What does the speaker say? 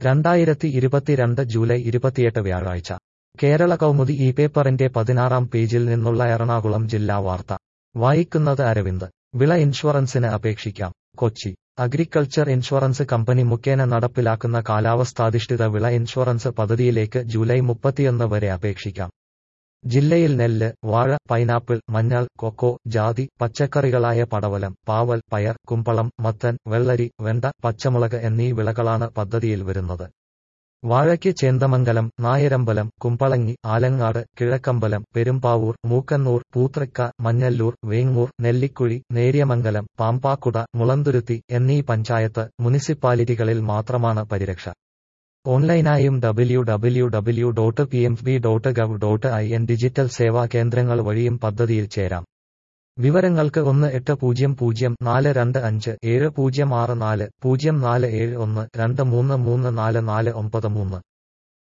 രണ്ടായിരത്തി ഇരുപത്തിരണ്ട് ജൂലൈ ഇരുപത്തിയെട്ട് വ്യാഴാഴ്ച കേരള കൗമുദി ഈ പേപ്പറിന്റെ പതിനാറാം പേജിൽ നിന്നുള്ള എറണാകുളം ജില്ലാ വാർത്ത വായിക്കുന്നത് അരവിന്ദ് വിള ഇൻഷുറൻസിന് അപേക്ഷിക്കാം കൊച്ചി അഗ്രികൾച്ചർ ഇൻഷുറൻസ് കമ്പനി മുഖേന നടപ്പിലാക്കുന്ന കാലാവസ്ഥാധിഷ്ഠിത വിള ഇൻഷുറൻസ് പദ്ധതിയിലേക്ക് ജൂലൈ മുപ്പത്തിയൊന്ന് വരെ അപേക്ഷിക്കാം ജില്ലയിൽ നെല്ല് വാഴ പൈനാപ്പിൾ മഞ്ഞൾ കൊക്കോ ജാതി പച്ചക്കറികളായ പടവലം പാവൽ പയർ കുമ്പളം മത്തൻ വെള്ളരി വെണ്ട പച്ചമുളക് എന്നീ വിളകളാണ് പദ്ധതിയിൽ വരുന്നത് വാഴയ്ക്ക് ചേന്ദമംഗലം നായരമ്പലം കുമ്പളങ്ങി ആലങ്ങാട് കിഴക്കമ്പലം പെരുമ്പാവൂർ മൂക്കന്നൂർ പൂത്രക്ക മഞ്ഞല്ലൂർ വേങ്ങൂർ നെല്ലിക്കുഴി നേര്യമംഗലം പാമ്പാക്കുട മുളന്തുരുത്തി എന്നീ പഞ്ചായത്ത് മുനിസിപ്പാലിറ്റികളിൽ മാത്രമാണ് പരിരക്ഷ ഓൺലൈനായും W W W dot P M B dot gov dot I N digital Seva കേന്ദ്രങ്ങൾ വഴിയും പദ്ധതിയിൽ ചേരാം വിവരങ്ങൾക്ക് ഒന്ന് എട്ട് പൂജ്യം പൂജ്യം നാല് രണ്ട് അഞ്ച് ഏഴ് പൂജ്യം ആറ് നാല് പൂജ്യം നാല് ഏഴ് ഒന്ന് രണ്ട് മൂന്ന് മൂന്ന് നാല് നാല് ഒമ്പത് മൂന്ന്